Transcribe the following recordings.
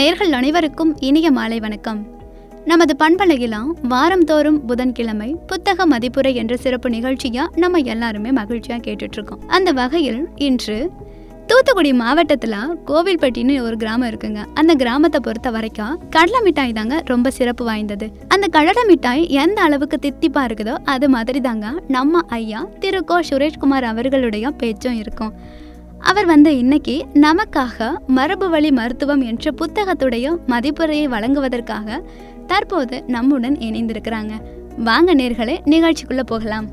நேர்கள் அனைவருக்கும் இனிய மாலை வணக்கம் நமது பண்பலையிலாம் வாரந்தோறும் புதன்கிழமை புத்தக மதிப்புரை என்ற சிறப்பு நிகழ்ச்சியா நம்ம எல்லாருமே மகிழ்ச்சியா கேட்டுட்டு இருக்கோம் அந்த வகையில் இன்று தூத்துக்குடி மாவட்டத்தில் கோவில்பட்டின்னு ஒரு கிராமம் இருக்குங்க அந்த கிராமத்தை பொறுத்த வரைக்கும் கடலை மிட்டாய் தாங்க ரொம்ப சிறப்பு வாய்ந்தது அந்த கடலை மிட்டாய் எந்த அளவுக்கு தித்திப்பா இருக்குதோ அது மாதிரி தாங்க நம்ம ஐயா திரு கோ சுரேஷ்குமார் அவர்களுடைய பேச்சும் இருக்கும் அவர் வந்து இன்னைக்கு நமக்காக மரபு வழி மருத்துவம் என்ற புத்தகத்துடைய மதிப்புரையை வழங்குவதற்காக தற்போது நம்முடன் இணைந்திருக்கிறாங்க வாங்க நேர்களே நிகழ்ச்சிக்குள்ள போகலாம்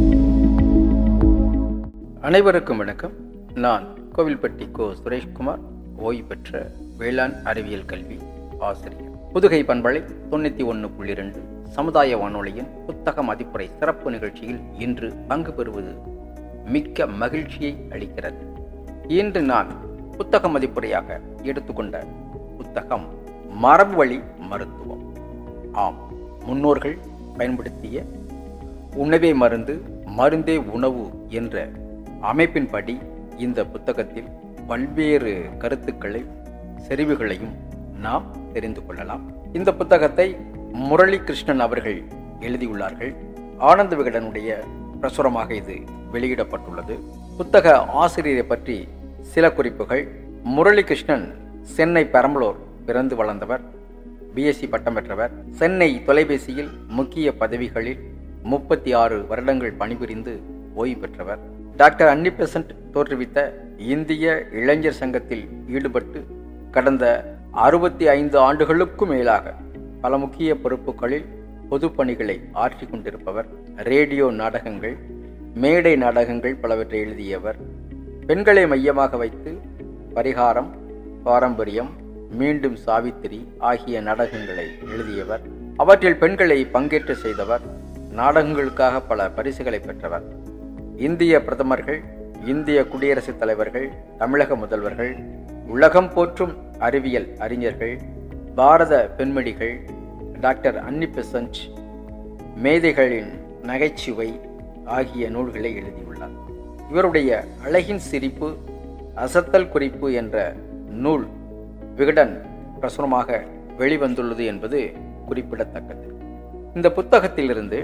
அனைவருக்கும் வணக்கம் நான் கோவில்பட்டி கோ சுரேஷ்குமார் ஓய்வு பெற்ற வேளாண் அறிவியல் கல்வி ஆசிரியர் புதுகை பண்பலை தொண்ணூற்றி ஒன்று புள்ளி ரெண்டு சமுதாய வானொலியின் புத்தக மதிப்புரை சிறப்பு நிகழ்ச்சியில் இன்று பங்கு பெறுவது மிக்க மகிழ்ச்சியை அளிக்கிறது இன்று நான் புத்தக மதிப்புரையாக எடுத்துக்கொண்ட புத்தகம் மரபு வழி மருத்துவம் ஆம் முன்னோர்கள் பயன்படுத்திய உணவே மருந்து மருந்தே உணவு என்ற அமைப்பின்படி இந்த புத்தகத்தில் பல்வேறு கருத்துக்களை செறிவுகளையும் நாம் தெரிந்து கொள்ளலாம் இந்த புத்தகத்தை முரளி கிருஷ்ணன் அவர்கள் எழுதியுள்ளார்கள் ஆனந்த விகடனுடைய பிரசுரமாக இது வெளியிடப்பட்டுள்ளது புத்தக ஆசிரியரை பற்றி சில குறிப்புகள் முரளி கிருஷ்ணன் சென்னை பெரம்பலூர் பிறந்து வளர்ந்தவர் பிஎஸ்சி பட்டம் பெற்றவர் சென்னை தொலைபேசியில் முக்கிய பதவிகளில் முப்பத்தி ஆறு வருடங்கள் பணிபுரிந்து ஓய்வு பெற்றவர் டாக்டர் அன்னி பெசன்ட் தோற்றுவித்த இந்திய இளைஞர் சங்கத்தில் ஈடுபட்டு கடந்த அறுபத்தி ஐந்து ஆண்டுகளுக்கும் மேலாக பல முக்கிய பொறுப்புகளில் பொது பணிகளை ஆற்றி கொண்டிருப்பவர் ரேடியோ நாடகங்கள் மேடை நாடகங்கள் பலவற்றை எழுதியவர் பெண்களை மையமாக வைத்து பரிகாரம் பாரம்பரியம் மீண்டும் சாவித்திரி ஆகிய நாடகங்களை எழுதியவர் அவற்றில் பெண்களை பங்கேற்று செய்தவர் நாடகங்களுக்காக பல பரிசுகளை பெற்றவர் இந்திய பிரதமர்கள் இந்திய குடியரசுத் தலைவர்கள் தமிழக முதல்வர்கள் உலகம் போற்றும் அறிவியல் அறிஞர்கள் பாரத பெண்மணிகள் டாக்டர் அன்னி பெசன்ட் மேதைகளின் நகைச்சுவை ஆகிய நூல்களை எழுதியுள்ளார் இவருடைய அழகின் சிரிப்பு அசத்தல் குறிப்பு என்ற நூல் விகடன் பிரசுரமாக வெளிவந்துள்ளது என்பது குறிப்பிடத்தக்கது இந்த புத்தகத்திலிருந்து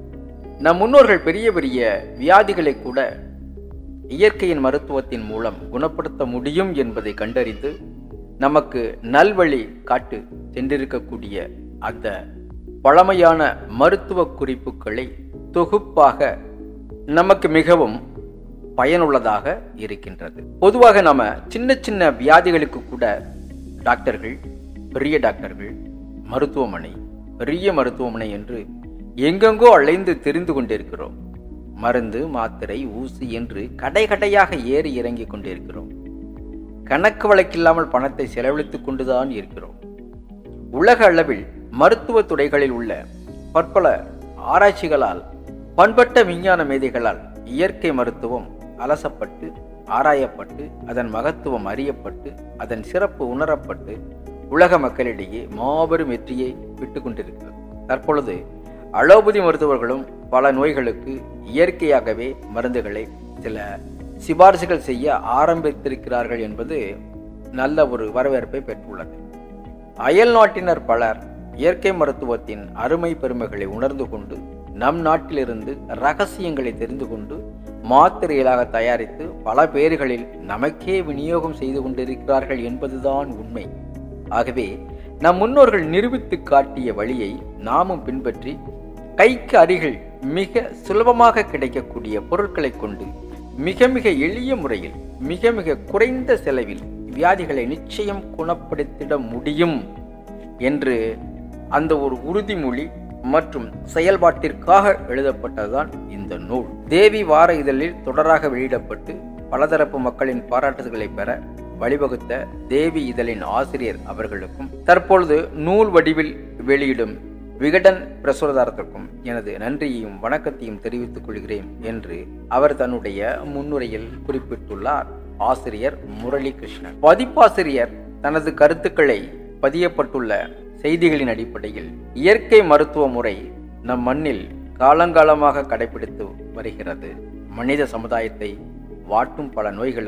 நம் முன்னோர்கள் பெரிய பெரிய வியாதிகளை கூட இயற்கையின் மருத்துவத்தின் மூலம் குணப்படுத்த முடியும் என்பதை கண்டறிந்து நமக்கு நல்வழி காட்டு சென்றிருக்கக்கூடிய அந்த பழமையான மருத்துவ குறிப்புகளை தொகுப்பாக நமக்கு மிகவும் பயனுள்ளதாக இருக்கின்றது பொதுவாக நம்ம சின்ன சின்ன வியாதிகளுக்கு கூட டாக்டர்கள் பெரிய டாக்டர்கள் மருத்துவமனை பெரிய மருத்துவமனை என்று எங்கெங்கோ அலைந்து தெரிந்து கொண்டிருக்கிறோம் மருந்து மாத்திரை ஊசி என்று கடை கடையாக ஏறி இறங்கி கொண்டிருக்கிறோம் கணக்கு வழக்கில்லாமல் பணத்தை செலவழித்துக் கொண்டுதான் இருக்கிறோம் உலக அளவில் மருத்துவ துறைகளில் உள்ள பற்பல ஆராய்ச்சிகளால் பண்பட்ட விஞ்ஞான மேதைகளால் இயற்கை மருத்துவம் அலசப்பட்டு ஆராயப்பட்டு அதன் மகத்துவம் அறியப்பட்டு அதன் சிறப்பு உணரப்பட்டு உலக மக்களிடையே மாபெரும் வெற்றியை விட்டு கொண்டிருக்கிறது தற்பொழுது அலோபதி மருத்துவர்களும் பல நோய்களுக்கு இயற்கையாகவே மருந்துகளை சில சிபாரிசுகள் செய்ய ஆரம்பித்திருக்கிறார்கள் என்பது நல்ல ஒரு வரவேற்பை பெற்றுள்ளது அயல் நாட்டினர் பலர் இயற்கை மருத்துவத்தின் அருமை பெருமைகளை உணர்ந்து கொண்டு நம் நாட்டிலிருந்து ரகசியங்களை தெரிந்து கொண்டு மாத்திரைகளாக தயாரித்து பல பேர்களில் நமக்கே விநியோகம் செய்து கொண்டிருக்கிறார்கள் என்பதுதான் உண்மை ஆகவே நம் முன்னோர்கள் நிரூபித்து காட்டிய வழியை நாமும் பின்பற்றி கைக்கு அருகில் மிக சுலபமாக கிடைக்கக்கூடிய பொருட்களை கொண்டு மிக மிக எளிய முறையில் மிக மிக குறைந்த செலவில் வியாதிகளை நிச்சயம் குணப்படுத்திட முடியும் என்று அந்த ஒரு உறுதிமொழி மற்றும் செயல்பாட்டிற்காக எழுதப்பட்டதுதான் இந்த நூல் தேவி வார இதழில் தொடராக வெளியிடப்பட்டு பலதரப்பு மக்களின் பாராட்டுதல்களை பெற வழிவகுத்த தேவி இதழின் ஆசிரியர் அவர்களுக்கும் தற்பொழுது நூல் வடிவில் வெளியிடும் விகடன் பிரசுரதாரத்திற்கும் எனது நன்றியையும் வணக்கத்தையும் தெரிவித்துக் கொள்கிறேன் என்று அவர் தன்னுடைய முன்னுரையில் குறிப்பிட்டுள்ளார் ஆசிரியர் முரளி கிருஷ்ணன் பதிப்பாசிரியர் தனது கருத்துக்களை பதியப்பட்டுள்ள செய்திகளின் அடிப்படையில் இயற்கை மருத்துவ முறை நம் மண்ணில் காலங்காலமாக கடைபிடித்து வருகிறது மனித சமுதாயத்தை வாட்டும் பல நோய்களுக்கு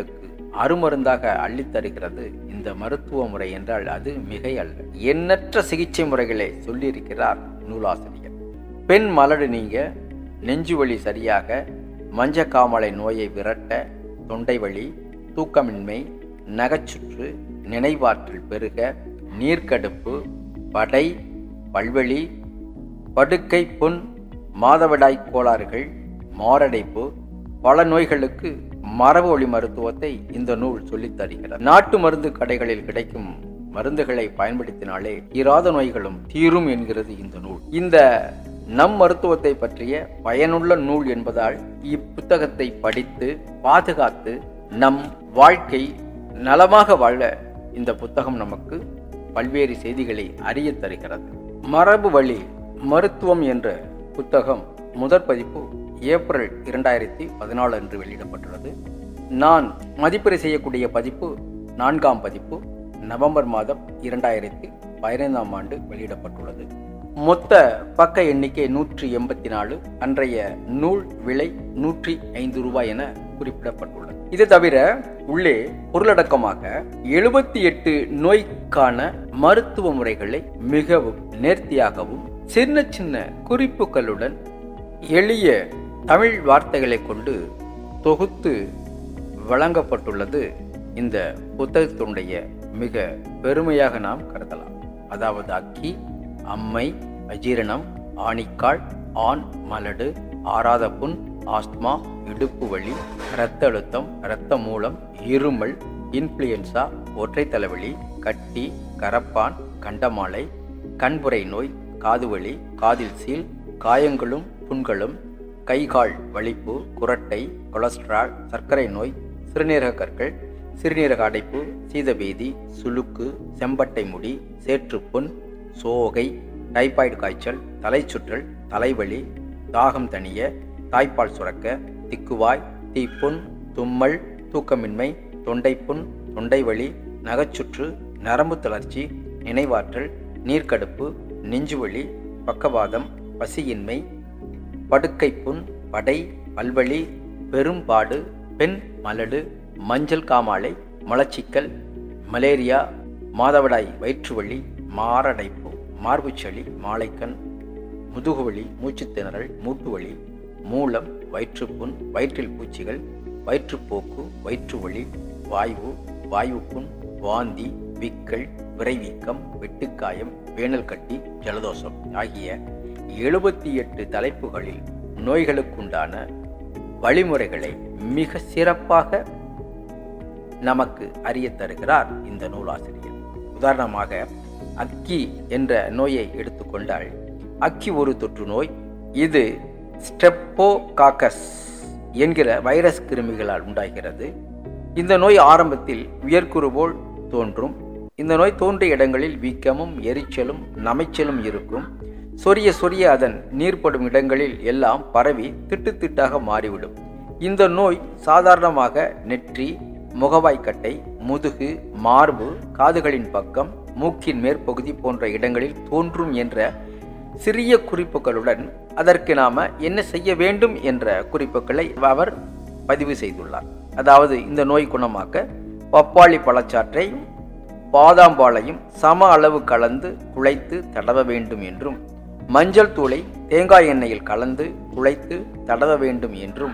அருமருந்தாக அள்ளித் தருகிறது இந்த மருத்துவ முறை என்றால் அது மிகை அல்ல எண்ணற்ற சிகிச்சை முறைகளை சொல்லியிருக்கிறார் நூலாசிரியர் பெண் மலடு நீங்க நெஞ்சு வலி சரியாக மஞ்சக்காமலை நோயை விரட்ட தொண்டை வலி தூக்கமின்மை நகைச்சுற்று நினைவாற்றல் பெருக நீர்க்கடுப்பு படை பல்வெளி படுக்கை புண் மாதவிடாய் கோளாறுகள் மாரடைப்பு பல நோய்களுக்கு மரபு ஒளி மருத்துவத்தை இந்த நூல் சொல்லித் தருகிறது நாட்டு மருந்து கடைகளில் கிடைக்கும் மருந்துகளை பயன்படுத்தினாலே இராத நோய்களும் தீரும் என்கிறது இந்த நூல் இந்த நம் மருத்துவத்தை பற்றிய பயனுள்ள நூல் என்பதால் இப்புத்தகத்தை படித்து பாதுகாத்து நம் வாழ்க்கை நலமாக வாழ இந்த புத்தகம் நமக்கு பல்வேறு செய்திகளை அறிய தருகிறது மரபு வழி மருத்துவம் என்ற புத்தகம் முதற் பதிப்பு ஏப்ரல் இரண்டாயிரத்தி பதினாலு அன்று வெளியிடப்பட்டுள்ளது நான் மதிப்பீடு செய்யக்கூடிய பதிப்பு நான்காம் பதிப்பு நவம்பர் மாதம் இரண்டாயிரத்தி பதினைந்தாம் ஆண்டு வெளியிடப்பட்டுள்ளது மொத்த பக்க எண்ணிக்கை நூற்றி எண்பத்தி நாலு அன்றைய நூல் விலை நூற்றி ஐந்து ரூபாய் என குறிப்பிடப்பட்டுள்ளது இது தவிர உள்ளே பொருளடக்கமாக எழுபத்தி எட்டு நோய்க்கான மருத்துவ முறைகளை மிகவும் நேர்த்தியாகவும் சின்ன சின்ன குறிப்புகளுடன் எளிய தமிழ் வார்த்தைகளை கொண்டு தொகுத்து வழங்கப்பட்டுள்ளது இந்த புத்தகத்தினுடைய மிக பெருமையாக நாம் கருதலாம் அதாவது அக்கி அம்மை அஜீரணம் ஆணிக்கால் ஆண் மலடு ஆறாத புண் ஆஸ்துமா இடுப்பு வலி இரத்த அழுத்தம் இரத்த மூலம் இருமல் இன்ஃப்ளூயன்சா ஒற்றை தலைவலி கட்டி கரப்பான் கண்டமாலை கண்புரை நோய் காதுவலி காதில் சீல் காயங்களும் புண்களும் கைகால் வலிப்பு குரட்டை கொலஸ்ட்ரால் சர்க்கரை நோய் சிறுநீரக கற்கள் சிறுநீரக அடைப்பு சீதபேதி சுளுக்கு செம்பட்டை முடி சேற்றுப்புண் சோகை டைபாய்டு காய்ச்சல் தலைச்சுற்றல் தலைவலி தாகம் தணிய தாய்ப்பால் சுரக்க திக்குவாய் தீப்புண் தும்மல் தூக்கமின்மை தொண்டைப்புண் தொண்டைவலி நகைச்சுற்று நரம்பு தளர்ச்சி நினைவாற்றல் நீர்க்கடுப்பு நெஞ்சுவலி பக்கவாதம் பசியின்மை படுக்கைப்புண் படை பல்வலி பெரும்பாடு பெண் மலடு மஞ்சள் காமாலை மலச்சிக்கல் மலேரியா மாதவிடாய் வயிற்றுவலி மாரடைப்பு மார்புச்சளி மாலைக்கண் முதுகுவலி மூச்சுத்திணறல் மூட்டுவலி மூலம் வயிற்றுப்புண் வயிற்றில் பூச்சிகள் வயிற்றுப்போக்கு வயிற்றுவலி வாய்வு வாயுப்புண் வாந்தி விக்கல் விரைவீக்கம் வெட்டுக்காயம் வேனல் கட்டி ஜலதோஷம் ஆகிய எழுபத்தி எட்டு தலைப்புகளில் நோய்களுக்குண்டான வழிமுறைகளை மிக சிறப்பாக நமக்கு அறிய தருகிறார் இந்த நூலாசிரியர் உதாரணமாக அக்கி என்ற நோயை எடுத்துக்கொண்டால் அக்கி ஒரு தொற்று நோய் இது ஸ்டெப்போகாக்கஸ் என்கிற வைரஸ் கிருமிகளால் உண்டாகிறது இந்த நோய் ஆரம்பத்தில் உயர்குறு போல் தோன்றும் இந்த நோய் தோன்றிய இடங்களில் வீக்கமும் எரிச்சலும் நமைச்சலும் இருக்கும் சொரிய சொரிய அதன் நீர்ப்படும் இடங்களில் எல்லாம் பரவி திட்டு திட்டாக மாறிவிடும் இந்த நோய் சாதாரணமாக நெற்றி முகவாய்க்கட்டை முதுகு மார்பு காதுகளின் பக்கம் மூக்கின் மேற்பகுதி போன்ற இடங்களில் தோன்றும் என்ற சிறிய குறிப்புகளுடன் அதற்கு நாம என்ன செய்ய வேண்டும் என்ற குறிப்புகளை அவர் பதிவு செய்துள்ளார் அதாவது இந்த நோய் குணமாக்க பப்பாளி பழச்சாற்றை பாதாம்பாலையும் சம அளவு கலந்து குழைத்து தடவ வேண்டும் என்றும் மஞ்சள் தூளை தேங்காய் எண்ணெயில் கலந்து குழைத்து தடவ வேண்டும் என்றும்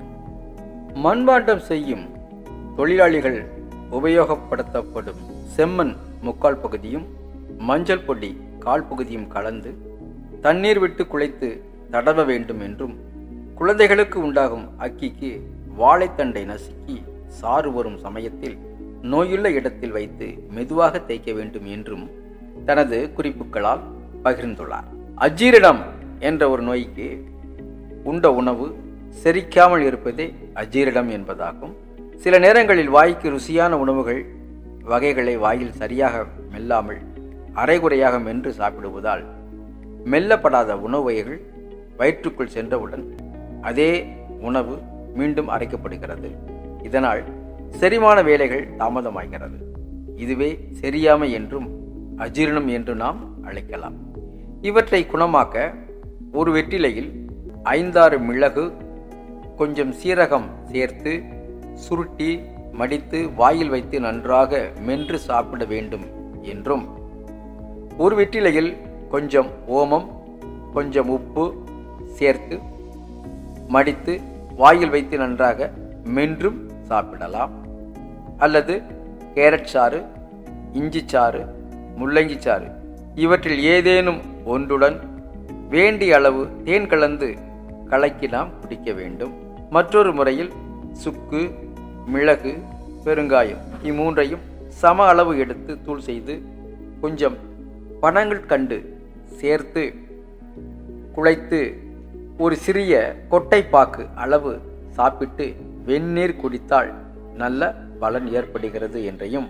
மண்பாண்டம் செய்யும் தொழிலாளிகள் உபயோகப்படுத்தப்படும் செம்மண் முக்கால் பகுதியும் மஞ்சள் பொடி கால் பகுதியும் கலந்து தண்ணீர் விட்டு குழைத்து தடவ வேண்டும் என்றும் குழந்தைகளுக்கு உண்டாகும் அக்கிக்கு வாழைத்தண்டை நசுக்கி சாறு வரும் சமயத்தில் நோயுள்ள இடத்தில் வைத்து மெதுவாக தேய்க்க வேண்டும் என்றும் தனது குறிப்புகளால் பகிர்ந்துள்ளார் அஜீரணம் என்ற ஒரு நோய்க்கு உண்ட உணவு செரிக்காமல் இருப்பதே அஜீரணம் என்பதாகும் சில நேரங்களில் வாய்க்கு ருசியான உணவுகள் வகைகளை வாயில் சரியாக மெல்லாமல் அரைகுறையாக மென்று சாப்பிடுவதால் மெல்லப்படாத உணவு வகைகள் வயிற்றுக்குள் சென்றவுடன் அதே உணவு மீண்டும் அரைக்கப்படுகிறது இதனால் செரிமான வேலைகள் தாமதமாகிறது இதுவே செரியாமை என்றும் அஜீரணம் என்று நாம் அழைக்கலாம் இவற்றை குணமாக்க ஒரு வெற்றிலையில் ஐந்தாறு மிளகு கொஞ்சம் சீரகம் சேர்த்து சுருட்டி மடித்து வாயில் வைத்து நன்றாக மென்று சாப்பிட வேண்டும் என்றும் ஒரு வெற்றிலையில் கொஞ்சம் ஓமம் கொஞ்சம் உப்பு சேர்த்து மடித்து வாயில் வைத்து நன்றாக மென்றும் சாப்பிடலாம் அல்லது கேரட் சாறு இஞ்சி சாறு முள்ளங்கி சாறு இவற்றில் ஏதேனும் ஒன்றுடன் வேண்டிய அளவு தேன் கலந்து கலக்கி நாம் குடிக்க வேண்டும் மற்றொரு முறையில் சுக்கு மிளகு பெருங்காயம் இம்மூன்றையும் சம அளவு எடுத்து தூள் செய்து கொஞ்சம் பனங்கள் கண்டு சேர்த்து குழைத்து ஒரு சிறிய கொட்டைப்பாக்கு அளவு சாப்பிட்டு வெந்நீர் குடித்தால் நல்ல பலன் ஏற்படுகிறது என்றையும்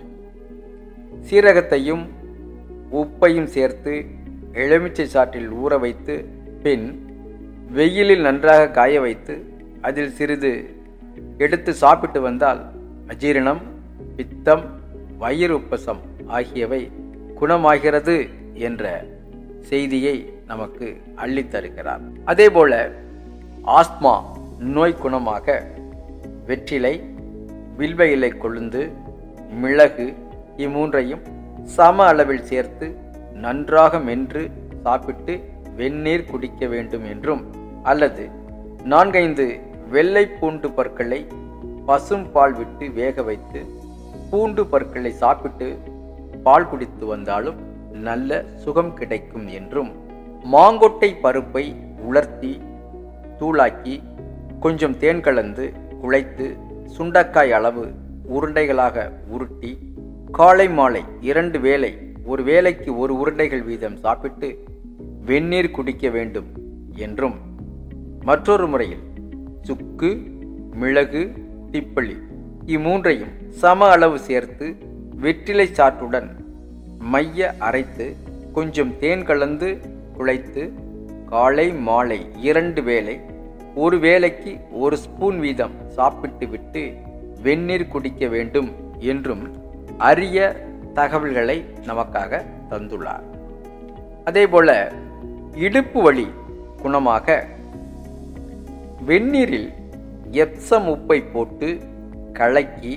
சீரகத்தையும் உப்பையும் சேர்த்து எலுமிச்சை சாற்றில் ஊற வைத்து பின் வெயிலில் நன்றாக காய வைத்து அதில் சிறிது எடுத்து சாப்பிட்டு வந்தால் அஜீரணம் பித்தம் வயிறு உப்பசம் ஆகியவை குணமாகிறது என்ற செய்தியை நமக்கு அள்ளித் தருகிறார் அதேபோல ஆஸ்மா நோய் குணமாக வெற்றிலை வில்வ இலை கொழுந்து மிளகு இம்மூன்றையும் சம அளவில் சேர்த்து நன்றாக மென்று சாப்பிட்டு வெந்நீர் குடிக்க வேண்டும் என்றும் அல்லது நான்கைந்து வெள்ளை பூண்டு பற்களை பசும் பால் விட்டு வேக வைத்து பூண்டு பற்களை சாப்பிட்டு பால் குடித்து வந்தாலும் நல்ல சுகம் கிடைக்கும் என்றும் மாங்கொட்டை பருப்பை உலர்த்தி தூளாக்கி கொஞ்சம் தேன் கலந்து குழைத்து சுண்டக்காய் அளவு உருண்டைகளாக உருட்டி காலை மாலை இரண்டு வேளை ஒரு வேளைக்கு ஒரு உருண்டைகள் வீதம் சாப்பிட்டு வெந்நீர் குடிக்க வேண்டும் என்றும் மற்றொரு முறையில் சுக்கு மிளகு திப்பளி இம்மூன்றையும் சம அளவு சேர்த்து வெற்றிலை சாற்றுடன் மைய அரைத்து கொஞ்சம் தேன் கலந்து குழைத்து காலை மாலை இரண்டு வேளை ஒரு வேளைக்கு ஒரு ஸ்பூன் வீதம் சாப்பிட்டு விட்டு வெந்நீர் குடிக்க வேண்டும் என்றும் அரிய தகவல்களை நமக்காக தந்துள்ளார் அதேபோல இடுப்பு வலி குணமாக வெந்நீரில் எப்சம் உப்பை போட்டு கலக்கி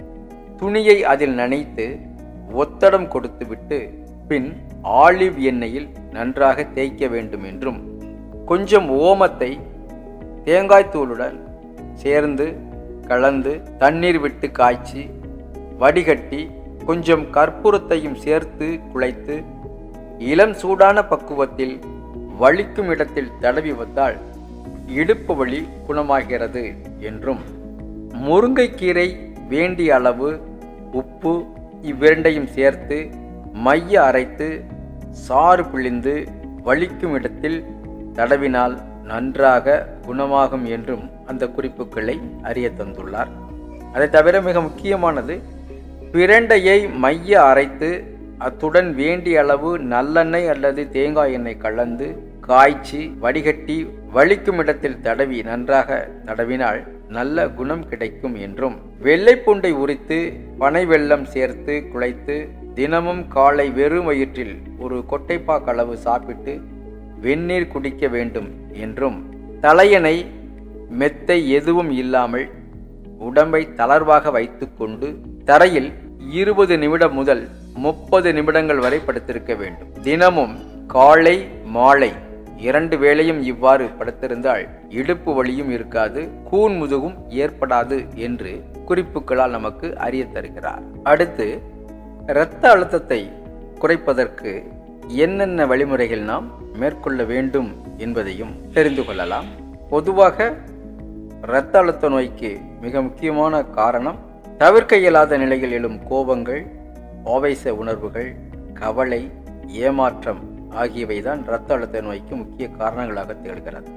துணியை அதில் நனைத்து ஒத்தடம் கொடுத்துவிட்டு பின் ஆலிவ் எண்ணெயில் நன்றாக தேய்க்க வேண்டும் என்றும் கொஞ்சம் ஓமத்தை தேங்காய் தூளுடன் சேர்ந்து கலந்து தண்ணீர் விட்டு காய்ச்சி வடிகட்டி கொஞ்சம் கற்பூரத்தையும் சேர்த்து குழைத்து இளம் சூடான பக்குவத்தில் வலிக்கும் இடத்தில் தடவி வந்தால் இடுப்பு வலி குணமாகிறது என்றும் முருங்கைக்கீரை வேண்டிய அளவு உப்பு இவ்விரண்டையும் சேர்த்து மைய அரைத்து சாறு பிழிந்து வலிக்கும் இடத்தில் தடவினால் நன்றாக குணமாகும் என்றும் அந்த குறிப்புகளை அறிய தந்துள்ளார் அதை தவிர மிக முக்கியமானது பிரண்டையை மைய அரைத்து அத்துடன் வேண்டிய அளவு நல்லெண்ணெய் அல்லது தேங்காய் எண்ணெய் கலந்து காய்ச்சி வடிகட்டி வலிக்கும் இடத்தில் தடவி நன்றாக தடவினால் நல்ல குணம் கிடைக்கும் என்றும் வெள்ளைப்பூண்டை உரித்து பனை வெல்லம் சேர்த்து குழைத்து தினமும் காலை வெறும் வயிற்றில் ஒரு கொட்டைப்பாக்கு அளவு சாப்பிட்டு வெந்நீர் குடிக்க வேண்டும் என்றும் தலையணை மெத்தை எதுவும் இல்லாமல் உடம்பை தளர்வாக வைத்துக்கொண்டு தரையில் இருபது நிமிடம் முதல் முப்பது நிமிடங்கள் வரை படுத்திருக்க வேண்டும் தினமும் காலை மாலை இரண்டு வேளையும் இவ்வாறு படுத்திருந்தால் இடுப்பு வலியும் இருக்காது கூன் முதுகும் ஏற்படாது என்று குறிப்புகளால் நமக்கு அறிய தருகிறார் அடுத்து இரத்த அழுத்தத்தை குறைப்பதற்கு என்னென்ன வழிமுறைகள் நாம் மேற்கொள்ள வேண்டும் என்பதையும் தெரிந்து கொள்ளலாம் பொதுவாக இரத்த அழுத்த நோய்க்கு மிக முக்கியமான காரணம் தவிர்க்க இயலாத நிலையில் எழும் கோபங்கள் ஆவேச உணர்வுகள் கவலை ஏமாற்றம் ஆகியவைதான் இரத்த அழுத்த நோய்க்கு முக்கிய காரணங்களாக திகழ்கிறது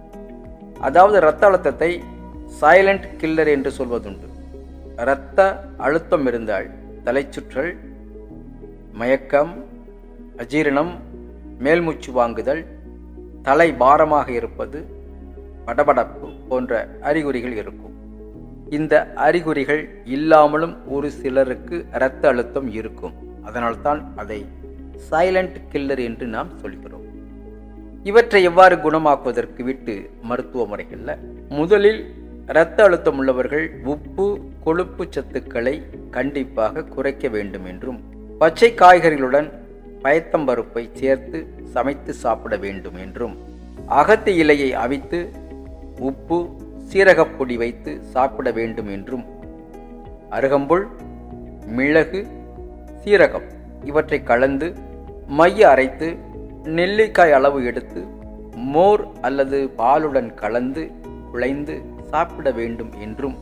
அதாவது இரத்த அழுத்தத்தை சைலண்ட் கில்லர் என்று சொல்வதுண்டு இரத்த அழுத்தம் இருந்தால் தலைச்சுற்றல் மயக்கம் அஜீரணம் மேல்மூச்சு வாங்குதல் தலை பாரமாக இருப்பது படபடப்பு போன்ற அறிகுறிகள் இருக்கும் இந்த அறிகுறிகள் இல்லாமலும் ஒரு சிலருக்கு இரத்த அழுத்தம் இருக்கும் அதனால்தான் அதை சைலண்ட் கில்லர் என்று நாம் சொல்கிறோம் இவற்றை எவ்வாறு குணமாக்குவதற்கு விட்டு மருத்துவ முறைகளில் முதலில் இரத்த அழுத்தம் உள்ளவர்கள் உப்பு கொழுப்பு சத்துக்களை கண்டிப்பாக குறைக்க வேண்டும் என்றும் பச்சை காய்கறிகளுடன் பயத்தம்பருப்பை சேர்த்து சமைத்து சாப்பிட வேண்டும் என்றும் அகத்தி இலையை அவித்து உப்பு சீரகப்பொடி வைத்து சாப்பிட வேண்டும் என்றும் அருகம்புல் மிளகு சீரகம் இவற்றை கலந்து மைய அரைத்து நெல்லிக்காய் அளவு எடுத்து மோர் அல்லது பாலுடன் கலந்து குழைந்து சாப்பிட வேண்டும் என்றும்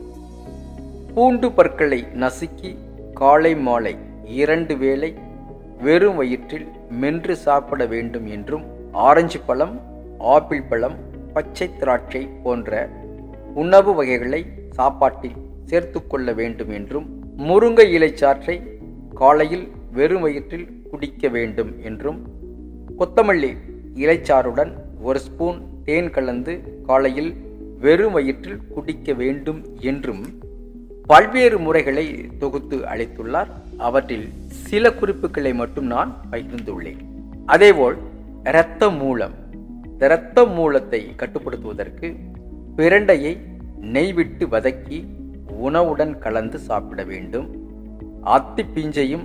பூண்டு பற்களை நசுக்கி காலை மாலை இரண்டு வேளை வெறும் வயிற்றில் மென்று சாப்பிட வேண்டும் என்றும் ஆரஞ்சு பழம் ஆப்பிள் பழம் பச்சை திராட்சை போன்ற உணவு வகைகளை சாப்பாட்டில் சேர்த்து கொள்ள வேண்டும் என்றும் முருங்கை இலை சாற்றை காலையில் வெறும் வயிற்றில் குடிக்க வேண்டும் என்றும் கொத்தமல்லி இலைச்சாறுடன் ஒரு ஸ்பூன் தேன் கலந்து காலையில் வெறும் வயிற்றில் குடிக்க வேண்டும் என்றும் பல்வேறு முறைகளை தொகுத்து அளித்துள்ளார் அவற்றில் சில குறிப்புகளை மட்டும் நான் பகிர்ந்துள்ளேன் அதேபோல் இரத்த மூலம் இரத்த மூலத்தை கட்டுப்படுத்துவதற்கு பிரண்டையை நெய் விட்டு வதக்கி உணவுடன் கலந்து சாப்பிட வேண்டும் அத்தி பிஞ்சையும்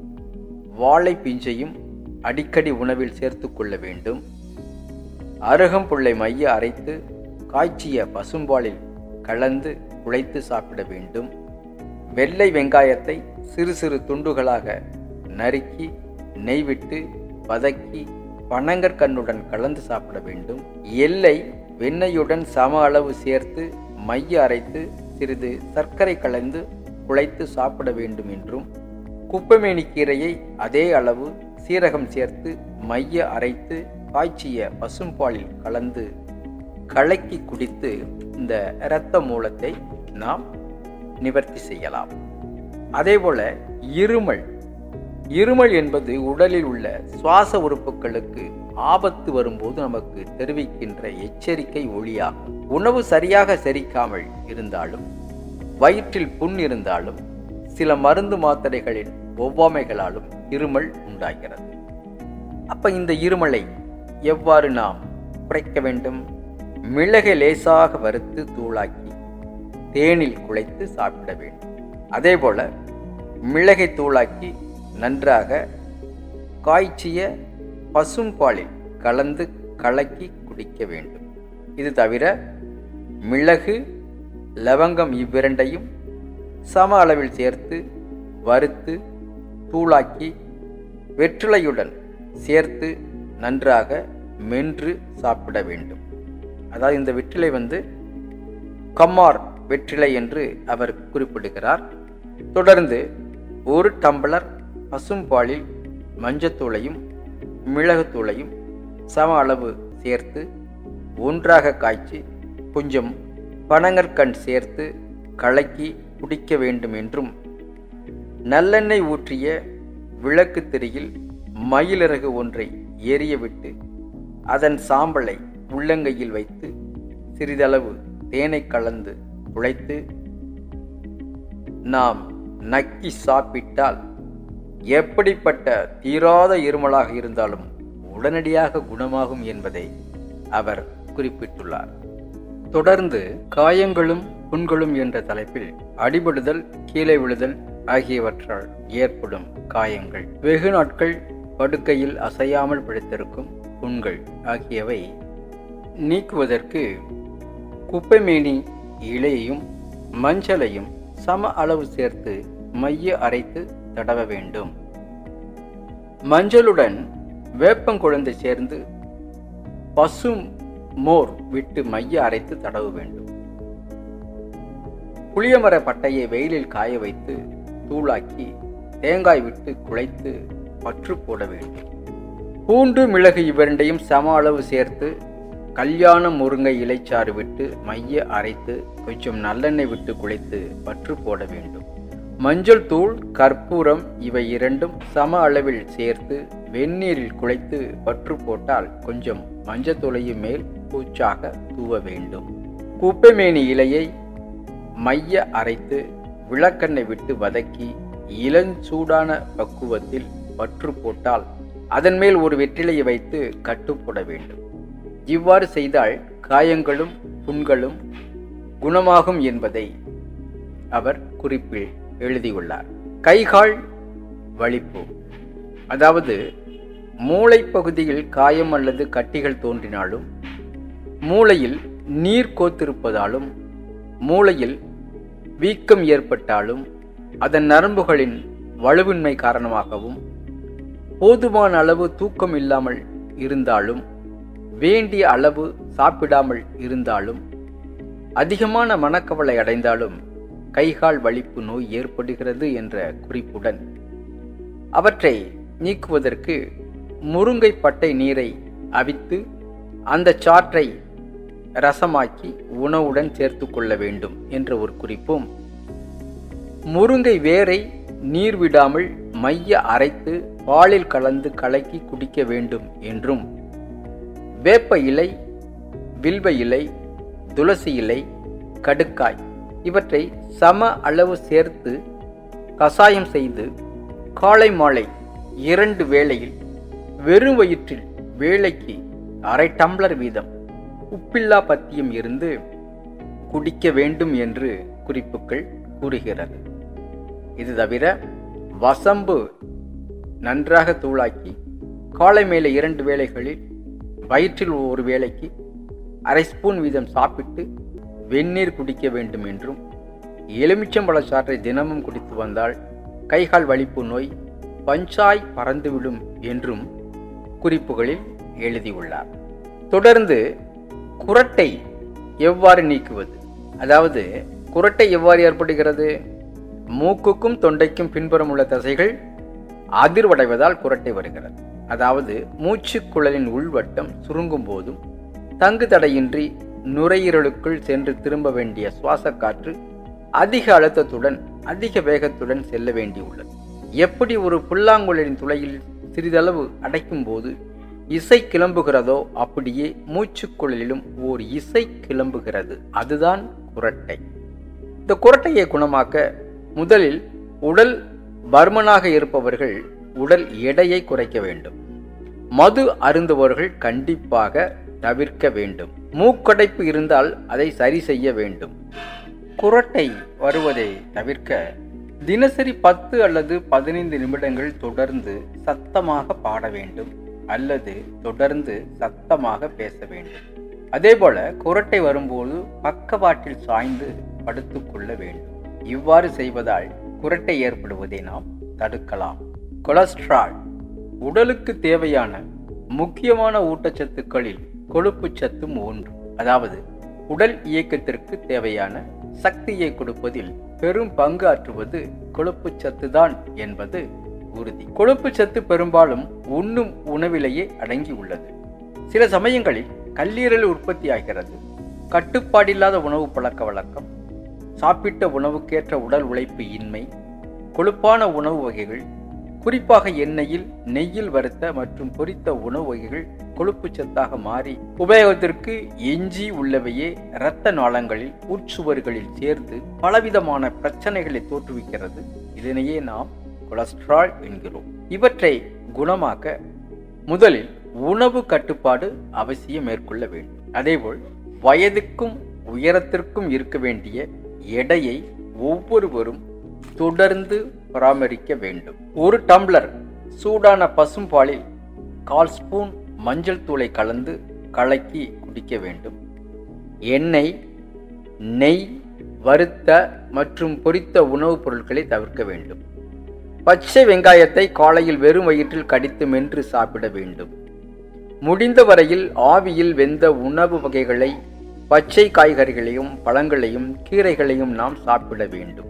வாழை பிஞ்சையும் அடிக்கடி உணவில் சேர்த்து கொள்ள வேண்டும் அருகம்புல்லை மைய அரைத்து காய்ச்சிய பசும்பாலில் கலந்து குழைத்து சாப்பிட வேண்டும் வெள்ளை வெங்காயத்தை சிறு சிறு துண்டுகளாக நறுக்கி நெய் விட்டு வதக்கி பனங்கற்கண்ணுடன் கலந்து சாப்பிட வேண்டும் எல்லை வெண்ணெயுடன் சம அளவு சேர்த்து மைய அரைத்து சிறிது சர்க்கரை கலந்து குழைத்து சாப்பிட வேண்டும் என்றும் குப்பைமேனி கீரையை அதே அளவு சீரகம் சேர்த்து மைய அரைத்து காய்ச்சிய பசும்பாலில் கலந்து கலக்கி குடித்து இந்த இரத்த மூலத்தை நாம் நிவர்த்தி செய்யலாம் அதேபோல இருமல் இருமல் என்பது உடலில் உள்ள சுவாச உறுப்புகளுக்கு ஆபத்து வரும்போது நமக்கு தெரிவிக்கின்ற எச்சரிக்கை ஒளியாகும் உணவு சரியாக செரிக்காமல் இருந்தாலும் வயிற்றில் புண் இருந்தாலும் சில மருந்து மாத்திரைகளின் ஒவ்வாமைகளாலும் இருமல் உண்டாகிறது அப்ப இந்த இருமலை எவ்வாறு நாம் குறைக்க வேண்டும் மிளகை லேசாக வறுத்து தூளாக்கி தேனில் குழைத்து சாப்பிட வேண்டும் அதேபோல மிளகை தூளாக்கி நன்றாக காய்ச்சிய பசும்பாலில் கலந்து கலக்கி குடிக்க வேண்டும் இது தவிர மிளகு லவங்கம் இவ்விரண்டையும் சம அளவில் சேர்த்து வறுத்து தூளாக்கி வெற்றிலையுடன் சேர்த்து நன்றாக மென்று சாப்பிட வேண்டும் அதாவது இந்த வெற்றிலை வந்து கம்மார் வெற்றிலை என்று அவர் குறிப்பிடுகிறார் தொடர்ந்து ஒரு டம்ளர் பசும்பாலில் மஞ்சத்தூளையும் மிளகுத்தூளையும் சம அளவு சேர்த்து ஒன்றாக காய்ச்சி கொஞ்சம் பனங்கற்கண் சேர்த்து கலக்கி குடிக்க வேண்டும் என்றும் நல்லெண்ணெய் ஊற்றிய விளக்கு திரியில் மயிலிறகு ஒன்றை எரிய விட்டு அதன் சாம்பலை உள்ளங்கையில் வைத்து சிறிதளவு தேனை கலந்து குழைத்து நாம் நக்கி சாப்பிட்டால் எப்படிப்பட்ட தீராத இருமலாக இருந்தாலும் உடனடியாக குணமாகும் என்பதை அவர் குறிப்பிட்டுள்ளார் தொடர்ந்து காயங்களும் புண்களும் என்ற தலைப்பில் அடிபடுதல் கீழே விழுதல் ஆகியவற்றால் ஏற்படும் காயங்கள் வெகு நாட்கள் படுக்கையில் அசையாமல் பிடித்திருக்கும் புண்கள் ஆகியவை நீக்குவதற்கு குப்பைமேனி இலையையும் மஞ்சளையும் சம அளவு சேர்த்து மைய அரைத்து தடவ வேண்டும் மஞ்சளுடன் வேப்பங்குழந்தை சேர்ந்து பசு மோர் விட்டு மைய அரைத்து தடவ வேண்டும் புளியமர பட்டையை வெயிலில் காய வைத்து தூளாக்கி தேங்காய் விட்டு குழைத்து பற்று போட வேண்டும் பூண்டு மிளகு இவ்விரண்டையும் சம அளவு சேர்த்து கல்யாண முருங்கை இலைச்சாறு விட்டு மைய அரைத்து கொஞ்சம் நல்லெண்ணெய் விட்டு குழைத்து பற்று போட வேண்டும் மஞ்சள் தூள் கற்பூரம் இவை இரண்டும் சம அளவில் சேர்த்து வெந்நீரில் குழைத்து பற்று போட்டால் கொஞ்சம் மஞ்சத்தூளையும் மேல் பூச்சாக தூவ வேண்டும் குப்பைமேனி இலையை மைய அரைத்து விளக்கெண்ணெய் விட்டு வதக்கி இளஞ்சூடான பக்குவத்தில் பற்று போட்டால் அதன் மேல் ஒரு வெற்றிலையை வைத்து கட்டு போட வேண்டும் இவ்வாறு செய்தால் காயங்களும் புண்களும் குணமாகும் என்பதை அவர் குறிப்பில் எழுதியுள்ளார் கைகால் வலிப்பு அதாவது மூளை பகுதியில் காயம் அல்லது கட்டிகள் தோன்றினாலும் மூளையில் நீர் கோத்திருப்பதாலும் மூளையில் வீக்கம் ஏற்பட்டாலும் அதன் நரம்புகளின் வலுவின்மை காரணமாகவும் போதுமான அளவு தூக்கம் இல்லாமல் இருந்தாலும் வேண்டிய அளவு சாப்பிடாமல் இருந்தாலும் அதிகமான மனக்கவலை அடைந்தாலும் கைகால் வலிப்பு நோய் ஏற்படுகிறது என்ற குறிப்புடன் அவற்றை நீக்குவதற்கு முருங்கை பட்டை நீரை அவித்து அந்த சாற்றை ரசமாக்கி உணவுடன் சேர்த்து கொள்ள வேண்டும் என்ற ஒரு குறிப்பும் முருங்கை வேரை நீர் விடாமல் மைய அரைத்து பாலில் கலந்து கலக்கி குடிக்க வேண்டும் என்றும் வேப்ப இலை வில்வ இலை துளசி இலை கடுக்காய் இவற்றை சம அளவு சேர்த்து கசாயம் செய்து காலை மாலை இரண்டு வேளையில் வெறும் வயிற்றில் வேளைக்கு அரை டம்ளர் வீதம் உப்பில்லா பத்தியம் இருந்து குடிக்க வேண்டும் என்று குறிப்புகள் கூறுகிறது இது தவிர வசம்பு நன்றாக தூளாக்கி காலை மேலே இரண்டு வேளைகளில் வயிற்றில் ஒரு வேளைக்கு அரை ஸ்பூன் வீதம் சாப்பிட்டு வெந்நீர் குடிக்க வேண்டும் என்றும் எலுமிச்சம்பழ சாற்றை தினமும் குடித்து வந்தால் கைகால் வலிப்பு நோய் பஞ்சாய் பறந்துவிடும் என்றும் குறிப்புகளில் எழுதியுள்ளார் தொடர்ந்து குரட்டை எவ்வாறு நீக்குவது அதாவது குரட்டை எவ்வாறு ஏற்படுகிறது மூக்குக்கும் தொண்டைக்கும் பின்புறம் உள்ள தசைகள் அதிர்வடைவதால் குரட்டை வருகிறது அதாவது மூச்சுக்குழலின் உள்வட்டம் சுருங்கும் போதும் தங்கு தடையின்றி நுரையீரலுக்குள் சென்று திரும்ப வேண்டிய சுவாச காற்று அதிக அழுத்தத்துடன் அதிக வேகத்துடன் செல்ல வேண்டியுள்ளது எப்படி ஒரு புல்லாங்குழலின் துளையில் சிறிதளவு அடைக்கும் போது இசை கிளம்புகிறதோ அப்படியே மூச்சுக்குழலிலும் ஓர் இசை கிளம்புகிறது அதுதான் குரட்டை இந்த குரட்டையை குணமாக்க முதலில் உடல் பர்மனாக இருப்பவர்கள் உடல் எடையை குறைக்க வேண்டும் மது அருந்துபவர்கள் கண்டிப்பாக தவிர்க்க வேண்டும் மூக்கடைப்பு இருந்தால் அதை சரி செய்ய வேண்டும் குரட்டை வருவதை தவிர்க்க தினசரி பத்து அல்லது பதினைந்து நிமிடங்கள் தொடர்ந்து சத்தமாக பாட வேண்டும் அல்லது தொடர்ந்து சத்தமாக பேச வேண்டும் அதேபோல குரட்டை வரும்போது பக்கவாட்டில் சாய்ந்து படுத்துக்கொள்ள வேண்டும் இவ்வாறு செய்வதால் குரட்டை ஏற்படுவதை நாம் தடுக்கலாம் கொலஸ்ட்ரால் உடலுக்கு தேவையான முக்கியமான ஊட்டச்சத்துக்களில் கொழுப்பு சத்தும் ஒன்று அதாவது உடல் இயக்கத்திற்கு தேவையான சக்தியை கொடுப்பதில் பெரும் பங்கு ஆற்றுவது கொழுப்பு சத்துதான் என்பது உறுதி கொழுப்பு சத்து பெரும்பாலும் உண்ணும் உணவிலேயே அடங்கி உள்ளது சில சமயங்களில் கல்லீரல் உற்பத்தியாகிறது கட்டுப்பாடில்லாத உணவு பழக்க வழக்கம் சாப்பிட்ட உணவுக்கேற்ற உடல் உழைப்பு இன்மை கொழுப்பான உணவு வகைகள் குறிப்பாக எண்ணெயில் நெய்யில் வறுத்த மற்றும் பொரித்த உணவு வகைகள் கொழுப்பு சத்தாக மாறி உபயோகத்திற்கு எஞ்சி உள்ளவையே இரத்த நாளங்களில் உட்சுவர்களில் சேர்ந்து பலவிதமான பிரச்சனைகளை தோற்றுவிக்கிறது இதனையே நாம் கொலஸ்ட்ரால் என்கிறோம் இவற்றை குணமாக்க முதலில் உணவு கட்டுப்பாடு அவசியம் மேற்கொள்ள வேண்டும் அதேபோல் வயதுக்கும் உயரத்திற்கும் இருக்க வேண்டிய எடையை ஒவ்வொருவரும் தொடர்ந்து பராமரிக்க வேண்டும் ஒரு டம்ளர் சூடான பசும்பாலில் கால் ஸ்பூன் மஞ்சள் தூளை கலந்து கலக்கி குடிக்க வேண்டும் எண்ணெய் நெய் வறுத்த மற்றும் பொரித்த உணவுப் பொருட்களை தவிர்க்க வேண்டும் பச்சை வெங்காயத்தை காலையில் வெறும் வயிற்றில் கடித்து மென்று சாப்பிட வேண்டும் முடிந்த வரையில் ஆவியில் வெந்த உணவு வகைகளை பச்சை காய்கறிகளையும் பழங்களையும் கீரைகளையும் நாம் சாப்பிட வேண்டும்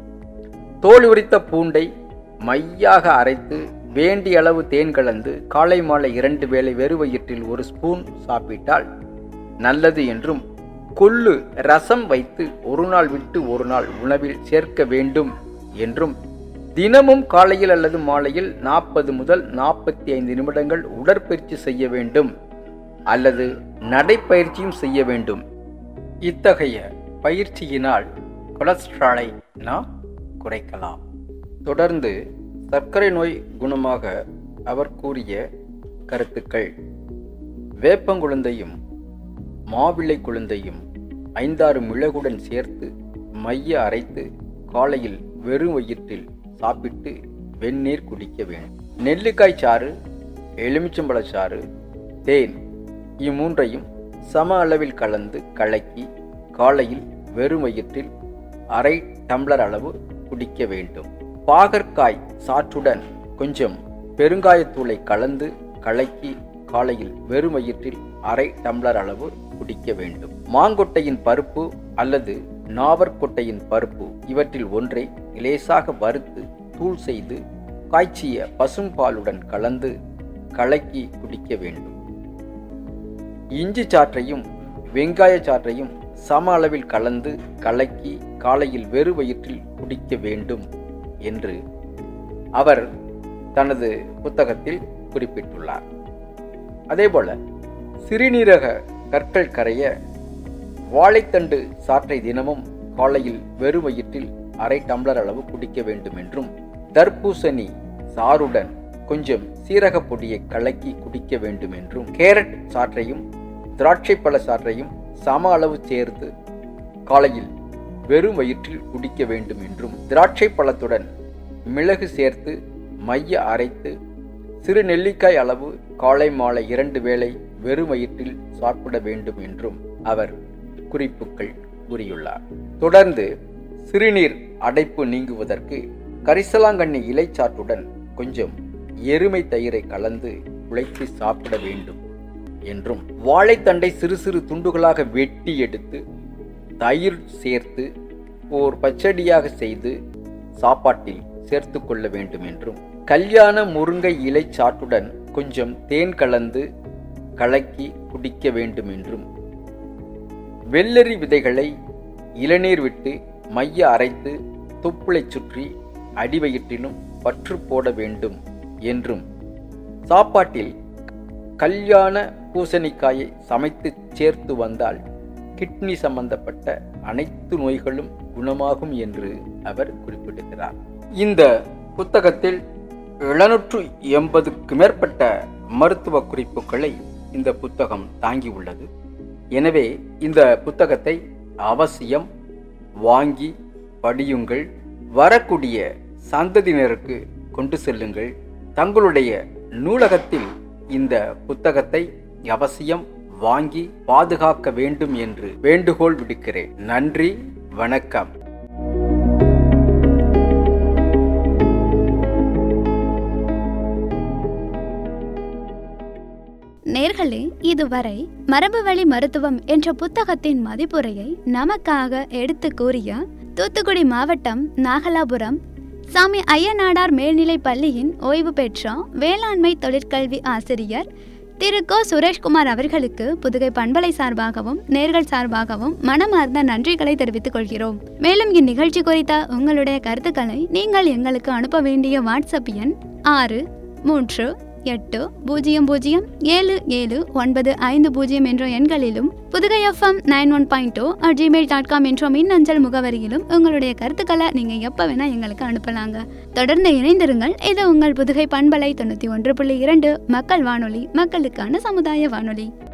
தோல் உரித்த பூண்டை மையாக அரைத்து வேண்டிய அளவு தேன் கலந்து காலை மாலை இரண்டு வேளை வெறு வயிற்றில் ஒரு ஸ்பூன் சாப்பிட்டால் நல்லது என்றும் கொள்ளு ரசம் வைத்து ஒரு நாள் விட்டு ஒரு நாள் உணவில் சேர்க்க வேண்டும் என்றும் தினமும் காலையில் அல்லது மாலையில் நாற்பது முதல் நாற்பத்தி ஐந்து நிமிடங்கள் உடற்பயிற்சி செய்ய வேண்டும் அல்லது நடைப்பயிற்சியும் செய்ய வேண்டும் இத்தகைய பயிற்சியினால் கொலஸ்ட்ராலை நாம் குறைக்கலாம் தொடர்ந்து சர்க்கரை நோய் குணமாக அவர் கூறிய கருத்துக்கள் வேப்பங்குழுந்தையும் மாவிளை குழுந்தையும் ஐந்தாறு மிளகுடன் சேர்த்து மைய அரைத்து காலையில் வெறும் வயிற்றில் சாப்பிட்டு வெந்நீர் குடிக்க வேண்டும் நெல்லிக்காய் சாறு எலுமிச்சம்பழச் சாறு தேன் இம்மூன்றையும் சம அளவில் கலந்து கலக்கி காலையில் வெறும் வயிற்றில் அரை டம்ளர் அளவு குடிக்க வேண்டும் பாகற்காய் சாற்றுடன் கொஞ்சம் பெருங்காயத்தூளை கலந்து கலக்கி காலையில் வெறும் வயிற்றில் அரை டம்ளர் அளவு குடிக்க வேண்டும் மாங்கொட்டையின் பருப்பு அல்லது நாவற்கொட்டையின் பருப்பு இவற்றில் ஒன்றை லேசாக வறுத்து தூள் செய்து காய்ச்சிய பசும்பாலுடன் கலந்து கலக்கி குடிக்க வேண்டும் இஞ்சி சாற்றையும் வெங்காய சாற்றையும் சம அளவில் கலந்து கலக்கி காலையில் வெறு வயிற்றில் குடிக்க வேண்டும் என்று அவர் தனது புத்தகத்தில் குறிப்பிட்டுள்ளார் அதேபோல சிறுநீரக கற்கள் கரைய வாழைத்தண்டு சாற்றை தினமும் காலையில் வெறு வயிற்றில் அரை டம்ளர் அளவு குடிக்க வேண்டும் என்றும் தர்பூசணி சாறுடன் கொஞ்சம் சீரகப் பொடியை கலக்கி குடிக்க வேண்டும் என்றும் கேரட் சாற்றையும் திராட்சை பழ சாற்றையும் சம அளவு சேர்த்து காலையில் வெறும் வயிற்றில் குடிக்க வேண்டும் என்றும் திராட்சை பழத்துடன் மிளகு சேர்த்து மைய அரைத்து சிறு நெல்லிக்காய் அளவு காலை மாலை இரண்டு வேளை வெறும் வயிற்றில் சாப்பிட வேண்டும் என்றும் அவர் குறிப்புகள் கூறியுள்ளார் தொடர்ந்து சிறுநீர் அடைப்பு நீங்குவதற்கு கரிசலாங்கண்ணி இலைச்சாற்றுடன் கொஞ்சம் எருமை தயிரை கலந்து குழைத்து சாப்பிட வேண்டும் என்றும் வாழைத்தண்டை சிறு சிறு துண்டுகளாக வெட்டி எடுத்து தயிர் சேர்த்து ஓர் பச்சடியாக செய்து சாப்பாட்டில் சேர்த்து கொள்ள வேண்டும் என்றும் கல்யாண முருங்கை இலை சாற்றுடன் கொஞ்சம் தேன் கலந்து கலக்கி குடிக்க வேண்டும் என்றும் வெள்ளரி விதைகளை இளநீர் விட்டு மைய அரைத்து துப்புளை சுற்றி அடிவயிற்றிலும் பற்று போட வேண்டும் என்றும் சாப்பாட்டில் கல்யாண பூசணிக்காயை சமைத்து சேர்த்து வந்தால் கிட்னி சம்பந்தப்பட்ட அனைத்து நோய்களும் குணமாகும் என்று அவர் குறிப்பிடுகிறார் இந்த புத்தகத்தில் எழுநூற்று எண்பதுக்கு மேற்பட்ட மருத்துவ குறிப்புகளை இந்த புத்தகம் தாங்கியுள்ளது எனவே இந்த புத்தகத்தை அவசியம் வாங்கி படியுங்கள் வரக்கூடிய சந்ததியினருக்கு கொண்டு செல்லுங்கள் தங்களுடைய நூலகத்தில் இந்த புத்தகத்தை அவசியம் வாங்கி பாதுகாக்க வேண்டும் என்று வேண்டுகோள் விடுக்கிறேன் நன்றி வணக்கம் நேர்களே இதுவரை மரபுவழி மருத்துவம் என்ற புத்தகத்தின் மதிப்புரையை நமக்காக எடுத்து கூறிய தூத்துக்குடி மாவட்டம் நாகலாபுரம் சாமி ஐயனாடார் மேல்நிலைப் பள்ளியின் ஓய்வு பெற்ற வேளாண்மை தொழிற்கல்வி ஆசிரியர் திரு கோ சுரேஷ்குமார் அவர்களுக்கு புதுகை பண்பலை சார்பாகவும் நேர்கள் சார்பாகவும் மனமார்ந்த நன்றிகளை தெரிவித்துக் கொள்கிறோம் மேலும் இந்நிகழ்ச்சி குறித்த உங்களுடைய கருத்துக்களை நீங்கள் எங்களுக்கு அனுப்ப வேண்டிய வாட்ஸ்அப் எண் ஆறு மூன்று எட்டு பூஜ்ஜியம் பூஜ்ஜியம் ஏழு ஏழு ஒன்பது ஐந்து பூஜ்ஜியம் என்ற எண்களிலும் Pudugai FM nine one point two at Gmail dot com என்ற மின்னஞ்சல் முகவரியிலும் உங்களுடைய கருத்துக்களை நீங்கள் எப்போ வேணால் எங்களுக்கு அனுப்பலாங்க தொடர்ந்து இணைந்திருங்கள் இது உங்கள் புதுகை பண்பலை தொண்ணூற்றி ஒன்று புள்ளி இரண்டு மக்கள் வானொலி மக்களுக்கான சமுதாய வானொலி